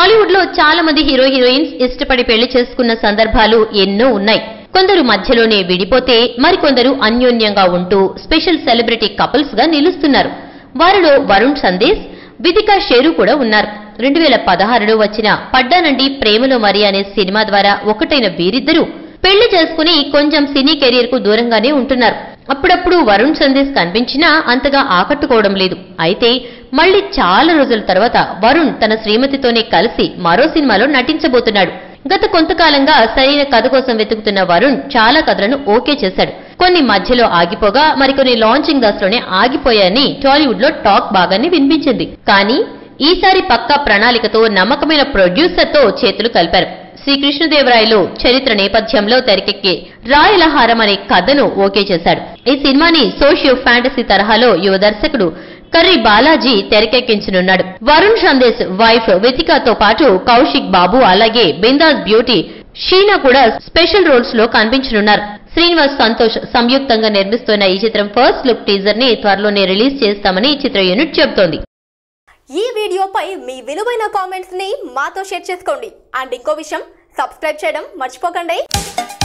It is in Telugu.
టాలీవుడ్ లో చాలా మంది హీరో హీరోయిన్స్ ఇష్టపడి పెళ్లి చేసుకున్న సందర్భాలు ఎన్నో ఉన్నాయి కొందరు మధ్యలోనే విడిపోతే మరికొందరు అన్యోన్యంగా ఉంటూ స్పెషల్ సెలబ్రిటీ కపుల్స్ గా నిలుస్తున్నారు వారిలో వరుణ్ సందేశ్ విదికా షేరు కూడా ఉన్నారు రెండు వేల పదహారులో వచ్చిన పడ్డానండి ప్రేమలో మరి అనే సినిమా ద్వారా ఒకటైన వీరిద్దరూ పెళ్లి చేసుకుని కొంచెం సినీ కెరీర్ కు దూరంగానే ఉంటున్నారు అప్పుడప్పుడు వరుణ్ సందేశ్ కనిపించినా అంతగా ఆకట్టుకోవడం లేదు అయితే మళ్ళీ చాలా రోజుల తర్వాత వరుణ్ తన శ్రీమతితోనే కలిసి మరో సినిమాలో నటించబోతున్నాడు గత కొంతకాలంగా సరైన కథ కోసం వెతుకుతున్న వరుణ్ చాలా కథలను ఓకే చేశాడు కొన్ని మధ్యలో ఆగిపోగా మరికొన్ని లాంచింగ్ దశలోనే ఆగిపోయాయని టాలీవుడ్ లో టాక్ బాగానే వినిపించింది కానీ ఈసారి పక్కా ప్రణాళికతో నమ్మకమైన ప్రొడ్యూసర్ తో చేతులు కలిపారు శ్రీకృష్ణదేవరాయలు చరిత్ర నేపథ్యంలో తెరకెక్కే రాయలహారం అనే కథను ఓకే చేశాడు ఈ సినిమాని సోషియో ఫ్యాంటసీ తరహాలో యువ దర్శకుడు కర్రి బాలాజీ తెరకెక్కించనున్నాడు వరుణ్ సందేశ్ వైఫ్ వితికాతో పాటు కౌశిక్ బాబు అలాగే బిందాస్ బ్యూటీ షీనా కూడా స్పెషల్ రోల్స్ లో కనిపించనున్నారు శ్రీనివాస్ సంతోష్ సంయుక్తంగా నిర్మిస్తున్న ఈ చిత్రం ఫస్ట్ లుక్ టీజర్ ని త్వరలోనే రిలీజ్ చేస్తామని చిత్ర యూనిట్ చెబుతోంది ఈ వీడియోపై మీ విలువైన కామెంట్స్ ని మాతో షేర్ చేసుకోండి అండ్ ఇంకో విషయం సబ్స్క్రైబ్ చేయడం మర్చిపోకండి